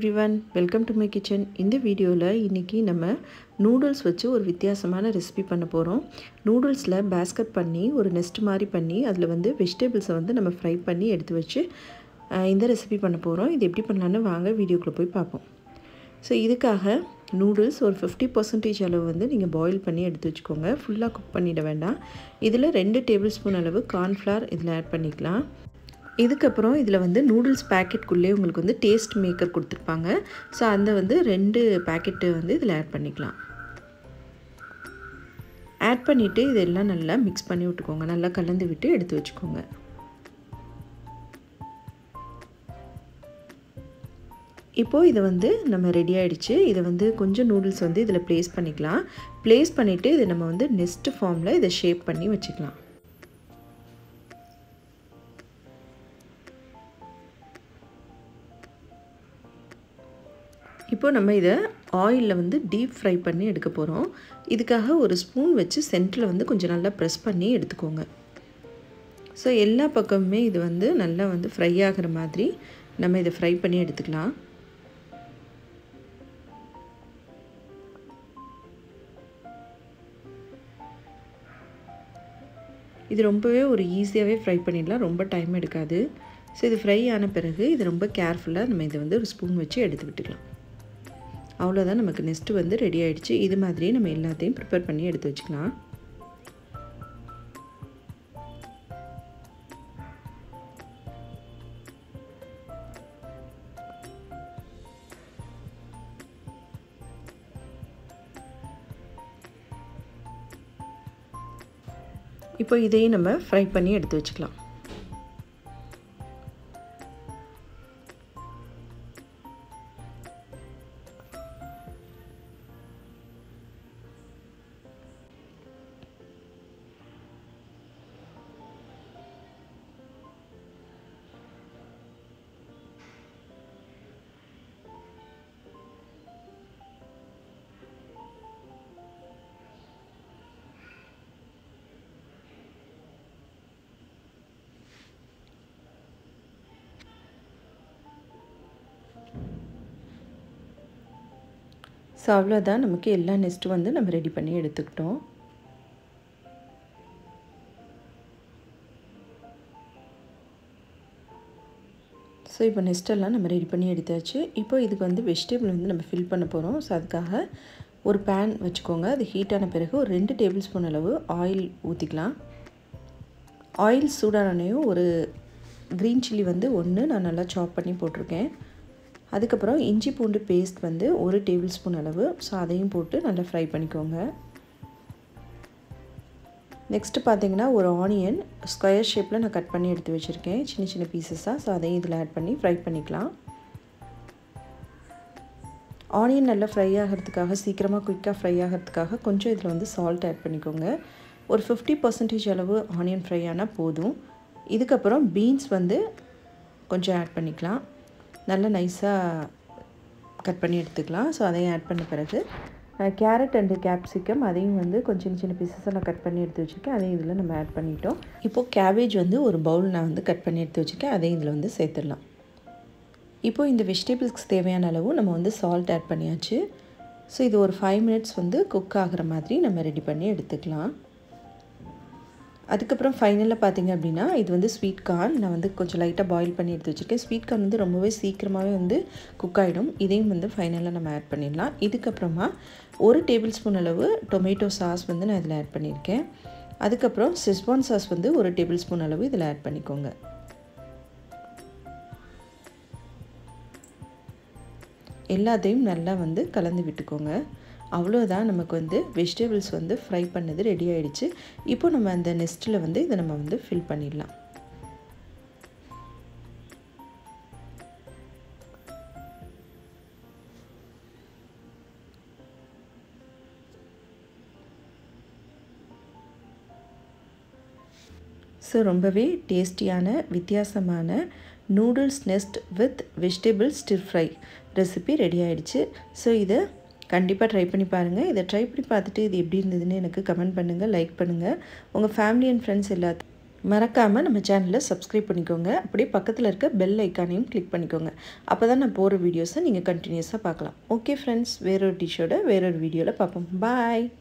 every everyone welcome to my kitchen இந்த வீடியோவில் இன்றைக்கி நம்ம நூடுல்ஸ் வச்சு ஒரு வித்தியாசமான ரெசிபி பண்ண போகிறோம் நூடுல்ஸில் பேஸ்கட் பண்ணி ஒரு நெஸ்ட் மாதிரி பண்ணி அதில் வந்து வெஜிடபிள்ஸை வந்து நம்ம ஃப்ரை பண்ணி எடுத்து வச்சு அஹ், இந்த ரெசிபி பண்ண போகிறோம் இது எப்படி பண்ணலான்னு வாங்க வீடியோக்குள்ளே போய் பார்ப்போம் ஸோ இதுக்காக நூடுல்ஸ் ஒரு ஃபிஃப்டி பர்சன்டேஜ் அளவு வந்து நீங்கள் பாயில் பண்ணி எடுத்து வச்சுக்கோங்க ஃபுல்லாக குக் பண்ணிட வேண்டாம் இதில் ரெண்டு டேபிள் ஸ்பூன் அளவு கார்ன்ஃப்ளவர் இதில் ஆட் பண்ணிக்கலாம் இதுக்கப்புறம் இதில் வந்து நூடுல்ஸ் பேக்கெட்குள்ளே உங்களுக்கு வந்து டேஸ்ட் மேக்கர் கொடுத்துருப்பாங்க ஸோ அந்த வந்து ரெண்டு பேக்கெட்டு வந்து இதில் ஆட் பண்ணிக்கலாம் ஆட் பண்ணிவிட்டு இதெல்லாம் நல்லா மிக்ஸ் பண்ணி விட்டுக்கோங்க நல்லா கலந்து விட்டு எடுத்து வச்சுக்கோங்க இப்போது இது வந்து நம்ம ரெடி ஆகிடுச்சு இதை வந்து கொஞ்சம் நூடுல்ஸ் வந்து இதில் ப்ளேஸ் பண்ணிக்கலாம் ப்ளேஸ் பண்ணிவிட்டு இதை நம்ம வந்து நெஸ்ட் ஃபார்மில் இதை ஷேப் பண்ணி வச்சுக்கலாம் இப்போ நம்ம இதை ஆயிலில் வந்து டீப் ஃப்ரை பண்ணி எடுக்க போகிறோம் இதுக்காக ஒரு ஸ்பூன் வச்சு சென்டரில் வந்து கொஞ்சம் நல்லா ப்ரெஸ் பண்ணி எடுத்துக்கோங்க ஸோ எல்லா பக்கமுமே இது வந்து நல்லா வந்து ஃப்ரை ஆகிற மாதிரி நம்ம இதை ஃப்ரை பண்ணி எடுத்துக்கலாம் இது ரொம்பவே ஒரு ஈஸியாகவே ஃப்ரை பண்ணிடலாம் ரொம்ப டைம் எடுக்காது ஸோ இது ஃப்ரை ஆன பிறகு இது ரொம்ப கேர்ஃபுல்லாக நம்ம இதை வந்து ஒரு ஸ்பூன் வச்சு எடுத்து விட்டுக்கலாம் அவ்வளோதான் நமக்கு நெக்ஸ்ட்டு வந்து ரெடி ஆகிடுச்சு இது மாதிரியே நம்ம எல்லாத்தையும் ப்ரிப்பேர் பண்ணி எடுத்து வச்சுக்கலாம் இப்போ இதையும் நம்ம ஃப்ரை பண்ணி எடுத்து வச்சுக்கலாம் ஸோ அவ்வளோதான் நமக்கு எல்லா நெஸ்ட்டும் வந்து நம்ம ரெடி பண்ணி எடுத்துக்கிட்டோம் ஸோ இப்போ நெஸ்டெல்லாம் நம்ம ரெடி பண்ணி எடுத்தாச்சு இப்போ இதுக்கு வந்து வெஜிடபிள் வந்து நம்ம ஃபில் பண்ண போகிறோம் ஸோ அதுக்காக ஒரு பேன் வச்சுக்கோங்க அது ஹீட்டான பிறகு ஒரு ரெண்டு டேபிள் ஸ்பூன் அளவு ஆயில் ஊற்றிக்கலாம் ஆயில் சூடானனையும் ஒரு க்ரீன் சில்லி வந்து ஒன்று நான் நல்லா சாப் பண்ணி போட்டிருக்கேன் அதுக்கப்புறம் இஞ்சி பூண்டு பேஸ்ட் வந்து ஒரு டேபிள் ஸ்பூன் அளவு ஸோ அதையும் போட்டு நல்லா ஃப்ரை பண்ணிக்கோங்க நெக்ஸ்ட்டு பார்த்தீங்கன்னா ஒரு ஆனியன் ஸ்கொயர் ஷேப்பில் நான் கட் பண்ணி எடுத்து வச்சுருக்கேன் சின்ன சின்ன பீசஸாக ஸோ அதையும் இதில் ஆட் பண்ணி ஃப்ரை பண்ணிக்கலாம் ஆனியன் நல்லா ஃப்ரை ஆகிறதுக்காக சீக்கிரமாக குயிக்காக ஃப்ரை ஆகிறதுக்காக கொஞ்சம் இதில் வந்து சால்ட் ஆட் பண்ணிக்கோங்க ஒரு ஃபிஃப்டி பர்சன்டேஜ் அளவு ஆனியன் ஃப்ரை ஆனால் போதும் இதுக்கப்புறம் பீன்ஸ் வந்து கொஞ்சம் ஆட் பண்ணிக்கலாம் நல்லா நைஸாக கட் பண்ணி எடுத்துக்கலாம் ஸோ அதையும் ஆட் பண்ண பிறகு கேரட் அண்டு கேப்சிகம் அதையும் வந்து கொஞ்சம் சின்ன சின்ன பீசஸாக நான் கட் பண்ணி எடுத்து வச்சுருக்கேன் அதையும் இதில் நம்ம ஆட் பண்ணிட்டோம் இப்போது கேபேஜ் வந்து ஒரு பவுல் நான் வந்து கட் பண்ணி எடுத்து வச்சுருக்கேன் அதையும் இதில் வந்து சேர்த்துடலாம் இப்போது இந்த வெஜிடபிள்ஸ்க்கு தேவையான அளவு நம்ம வந்து சால்ட் ஆட் பண்ணியாச்சு ஸோ இது ஒரு ஃபைவ் மினிட்ஸ் வந்து குக் ஆகிற மாதிரி நம்ம ரெடி பண்ணி எடுத்துக்கலாம் அதுக்கப்புறம் ஃபைனலில் பார்த்தீங்க அப்படின்னா இது வந்து ஸ்வீட் கார்ன் நான் வந்து கொஞ்சம் லைட்டாக பாயில் பண்ணி எடுத்து வச்சுருக்கேன் ஸ்வீட் கார்ன் வந்து ரொம்பவே சீக்கிரமாகவே வந்து குக் ஆகிடும் இதையும் வந்து ஃபைனலாக நம்ம ஆட் பண்ணிடலாம் இதுக்கப்புறமா ஒரு டேபிள் ஸ்பூன் அளவு டொமேட்டோ சாஸ் வந்து நான் இதில் ஆட் பண்ணியிருக்கேன் அதுக்கப்புறம் சிஸ்வான் சாஸ் வந்து ஒரு டேபிள் ஸ்பூன் அளவு இதில் ஆட் பண்ணிக்கோங்க எல்லாத்தையும் நல்லா வந்து கலந்து விட்டுக்கோங்க அவ்வளோதான் நமக்கு வந்து வெஜிடபிள்ஸ் வந்து ஃப்ரை பண்ணது ரெடி ஆகிடுச்சு இப்போ நம்ம அந்த நெஸ்ட்டில் வந்து இதை நம்ம வந்து ஃபில் பண்ணிடலாம் ஸோ ரொம்பவே டேஸ்டியான வித்தியாசமான noodles nest with vegetable stir fry recipe ready ஆகிடுச்சு ஸோ இதை கண்டிப்பாக ட்ரை பண்ணி பாருங்கள் இதை ட்ரை பண்ணி பார்த்துட்டு இது எப்படி இருந்ததுன்னு எனக்கு கமெண்ட் பண்ணுங்கள் லைக் பண்ணுங்கள் உங்கள் ஃபேமிலி அண்ட் ஃப்ரெண்ட்ஸ் எல்லா மறக்காமல் நம்ம சேனலை சப்ஸ்கிரைப் பண்ணிக்கோங்க அப்படியே பக்கத்தில் இருக்க பெல் ஐக்கானையும் கிளிக் பண்ணிக்கோங்க அப்போ தான் நான் போகிற வீடியோஸை நீங்கள் கண்டினியூஸாக பார்க்கலாம் ஓகே ஃப்ரெண்ட்ஸ் வேறொரு டிஷ்ஷோட வேறொரு வீடியோவில் பார்ப்போம் பாய்